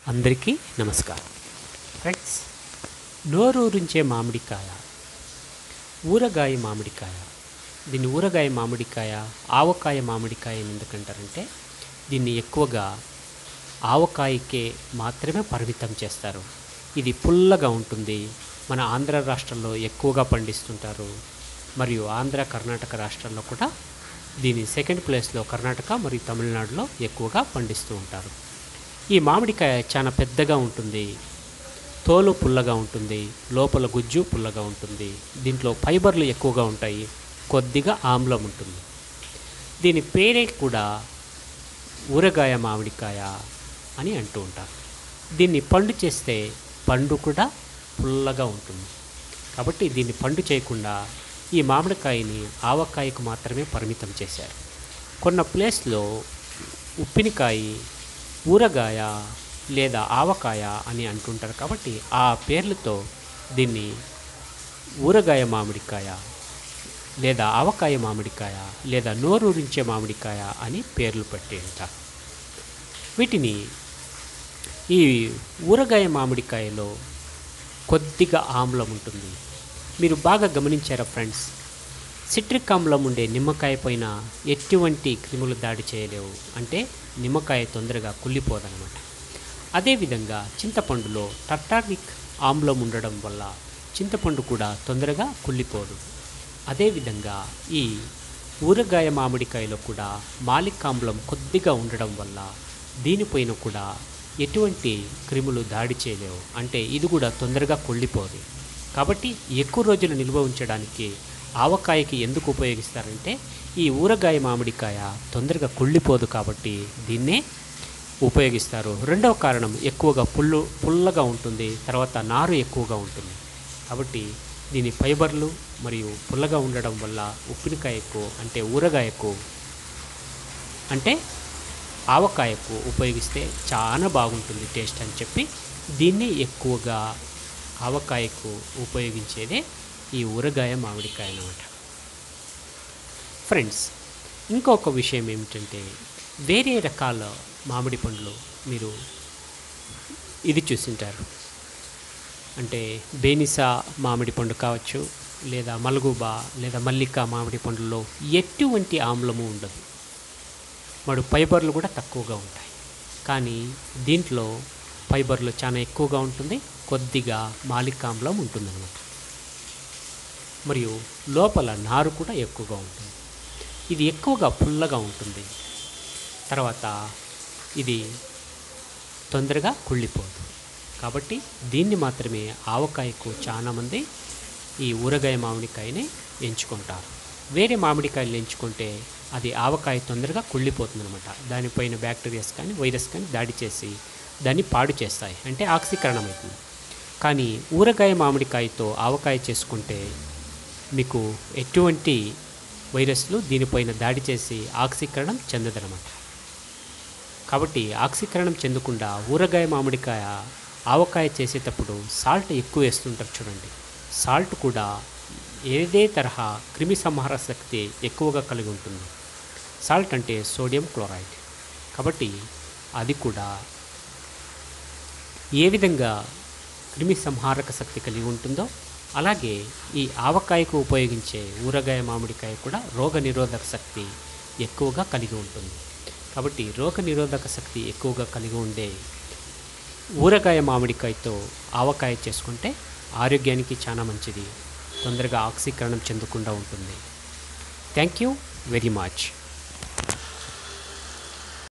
అందరికీ నమస్కారం ఫ్రెండ్స్ నోరూరించే మామిడికాయ ఊరగాయ మామిడికాయ దీన్ని ఊరగాయ మామిడికాయ ఆవకాయ మామిడికాయ అని ఎందుకంటారంటే దీన్ని ఎక్కువగా ఆవకాయకే మాత్రమే పరిమితం చేస్తారు ఇది పుల్లగా ఉంటుంది మన ఆంధ్ర రాష్ట్రంలో ఎక్కువగా పండిస్తుంటారు మరియు ఆంధ్ర కర్ణాటక రాష్ట్రాల్లో కూడా దీని సెకండ్ ప్లేస్లో కర్ణాటక మరియు తమిళనాడులో ఎక్కువగా పండిస్తూ ఉంటారు ఈ మామిడికాయ చాలా పెద్దగా ఉంటుంది తోలు పుల్లగా ఉంటుంది లోపల గుజ్జు పుల్లగా ఉంటుంది దీంట్లో ఫైబర్లు ఎక్కువగా ఉంటాయి కొద్దిగా ఆమ్లం ఉంటుంది దీని పేరే కూడా ఊరగాయ మామిడికాయ అని అంటూ ఉంటారు దీన్ని పండు చేస్తే పండు కూడా పుల్లగా ఉంటుంది కాబట్టి దీన్ని పండు చేయకుండా ఈ మామిడికాయని ఆవకాయకు మాత్రమే పరిమితం చేశారు కొన్న ప్లేస్లో ఉప్పినికాయ ఊరగాయ లేదా ఆవకాయ అని అంటుంటారు కాబట్టి ఆ పేర్లతో దీన్ని ఊరగాయ మామిడికాయ లేదా ఆవకాయ మామిడికాయ లేదా నోరూరించే మామిడికాయ అని పేర్లు పెట్టి ఉంటారు వీటిని ఈ ఊరగాయ మామిడికాయలో కొద్దిగా ఆమ్లం ఉంటుంది మీరు బాగా గమనించారా ఫ్రెండ్స్ సిట్రిక్ ఆమ్లం ఉండే నిమ్మకాయ పైన ఎటువంటి క్రిములు దాడి చేయలేవు అంటే నిమ్మకాయ తొందరగా కుళ్ళిపోదన్నమాట అదేవిధంగా చింతపండులో టర్టారిక్ ఆమ్లం ఉండడం వల్ల చింతపండు కూడా తొందరగా కుళ్ళిపోదు అదేవిధంగా ఈ ఊరగాయ మామిడికాయలో కూడా మాలిక్ ఆమ్లం కొద్దిగా ఉండడం వల్ల దీనిపైన కూడా ఎటువంటి క్రిములు దాడి చేయలేవు అంటే ఇది కూడా తొందరగా కుళ్ళిపోదు కాబట్టి ఎక్కువ రోజులు నిల్వ ఉంచడానికి ఆవకాయకి ఎందుకు ఉపయోగిస్తారంటే ఈ ఊరగాయ మామిడికాయ తొందరగా కుళ్ళిపోదు కాబట్టి దీన్నే ఉపయోగిస్తారు రెండవ కారణం ఎక్కువగా పుల్లు పుల్లగా ఉంటుంది తర్వాత నారు ఎక్కువగా ఉంటుంది కాబట్టి దీని ఫైబర్లు మరియు పుల్లగా ఉండడం వల్ల ఉప్పినకాయకు అంటే ఊరగాయకు అంటే ఆవకాయకు ఉపయోగిస్తే చాలా బాగుంటుంది టేస్ట్ అని చెప్పి దీన్ని ఎక్కువగా ఆవకాయకు ఉపయోగించేదే ఈ ఊరగాయ మామిడికాయ అన్నమాట ఫ్రెండ్స్ ఇంకొక విషయం ఏమిటంటే వేరే రకాల మామిడి పండ్లు మీరు ఇది చూసింటారు అంటే బేనిసా మామిడి పండు కావచ్చు లేదా మలగూబా లేదా మల్లిక మామిడి పండ్లలో ఎటువంటి ఆమ్లము ఉండదు మరి ఫైబర్లు కూడా తక్కువగా ఉంటాయి కానీ దీంట్లో ఫైబర్లు చాలా ఎక్కువగా ఉంటుంది కొద్దిగా మాలికామ్లం ఉంటుందన్నమాట మరియు లోపల నారు కూడా ఎక్కువగా ఉంటుంది ఇది ఎక్కువగా పుల్లగా ఉంటుంది తర్వాత ఇది తొందరగా కుళ్ళిపోదు కాబట్టి దీన్ని మాత్రమే ఆవకాయకు చాలామంది ఈ ఊరగాయ మామిడికాయని ఎంచుకుంటారు వేరే మామిడికాయలు ఎంచుకుంటే అది ఆవకాయ తొందరగా కుళ్ళిపోతుందన్నమాట దానిపైన బ్యాక్టీరియాస్ కానీ వైరస్ కానీ దాడి చేసి దాన్ని పాడు చేస్తాయి అంటే ఆక్సీకరణం అవుతుంది కానీ ఊరగాయ మామిడికాయతో ఆవకాయ చేసుకుంటే మీకు ఎటువంటి వైరస్లు దీనిపైన దాడి చేసి ఆక్సీకరణం చెందదనమాట కాబట్టి ఆక్సీకరణం చెందకుండా ఊరగాయ మామిడికాయ ఆవకాయ చేసేటప్పుడు సాల్ట్ ఎక్కువ వేస్తుంటారు చూడండి సాల్ట్ కూడా ఏదే తరహా క్రిమి సంహార శక్తి ఎక్కువగా కలిగి ఉంటుంది సాల్ట్ అంటే సోడియం క్లోరైడ్ కాబట్టి అది కూడా ఏ విధంగా క్రిమి సంహారక శక్తి కలిగి ఉంటుందో అలాగే ఈ ఆవకాయకు ఉపయోగించే ఊరగాయ మామిడికాయ కూడా రోగ నిరోధక శక్తి ఎక్కువగా కలిగి ఉంటుంది కాబట్టి రోగ నిరోధక శక్తి ఎక్కువగా కలిగి ఉండే ఊరగాయ మామిడికాయతో ఆవకాయ చేసుకుంటే ఆరోగ్యానికి చాలా మంచిది తొందరగా ఆక్సీకరణం చెందకుండా ఉంటుంది థ్యాంక్ యూ వెరీ మచ్